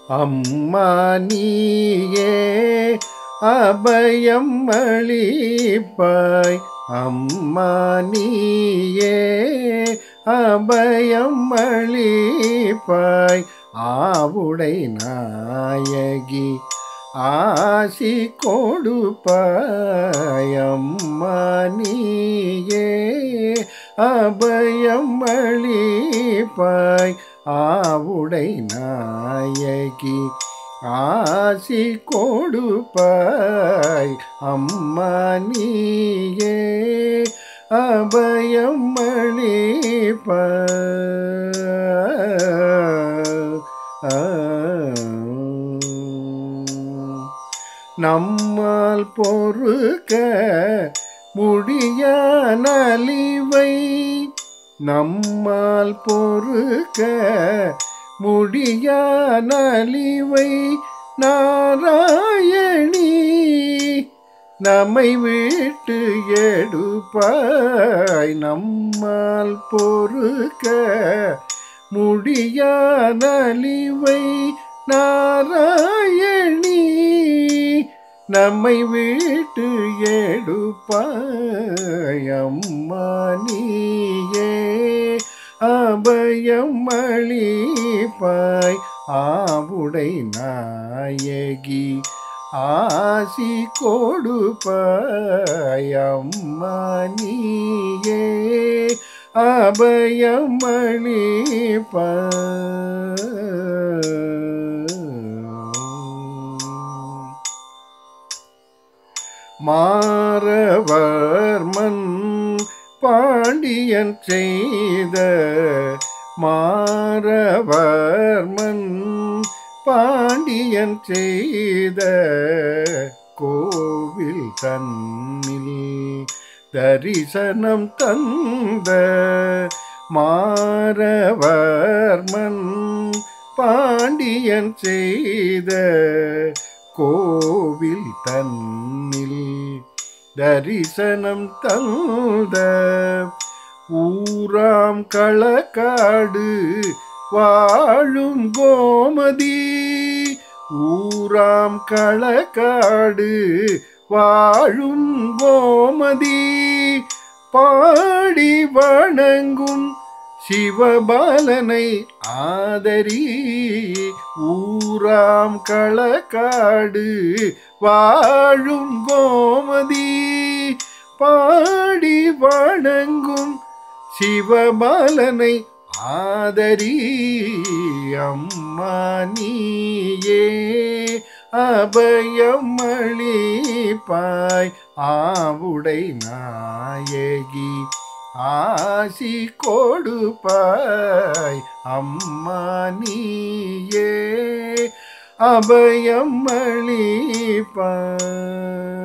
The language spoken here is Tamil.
அம்மா நீயே அபயம் அளிப்பாய் அம்மா நீயே அபயம் அளிப்பாய் ஆவுடை நாயகி ஆசி கொடுப்பாய் அம்மா நீயே அபயம் அளிப்பாய் ஆவுடை நாயகி ஆசி கொடுப்பாய் அம்மா நீயே அபயம் அளிப்பாய் நம்மால் பொறுக்க முடிய நலிவை நம்மால் பொறுக்க முடிய நலிவை நாராயணி நம்மை விட்டு எடுப்பாய் நம்மால் பொறுக்க முடிய நலிவை நாராயணி நம்மை விட்டு எடுப்பாய் அம்மா நீயே அபயம் அளிப்பாய் ஆவுடை நாயகி ஆசி கொடுப்பாய் அம்மா நீயே அபயம் அளிப்பாய் மாறவர்மன் பாண்டியன் செய்த மாறவர்மன் பாண்டியன் செய்த கோவில் தன்னில் தரிசனம் தந்த மாறவர்மன் பாண்டியன் செய்த கோவில் தன்னில் தரிசனம் தந்த ஊராம் களக்காடு வாழும் கோமதி ஊராம் களக்காடு வாழும் கோமதி பாடி வணங்கும் சிவபாலனை ஆதரி ஊராம் களக்காடு வாழும் கோமதி பாடி வணங்கும் சிவபாலனை ஆதரி அம்மா நீயே அபயம் அளிப்பாய் ஆவுடை நாயகி ஆசி கொடுப்பாய் அம்மா நீயே அபயம் அளிப்பாய்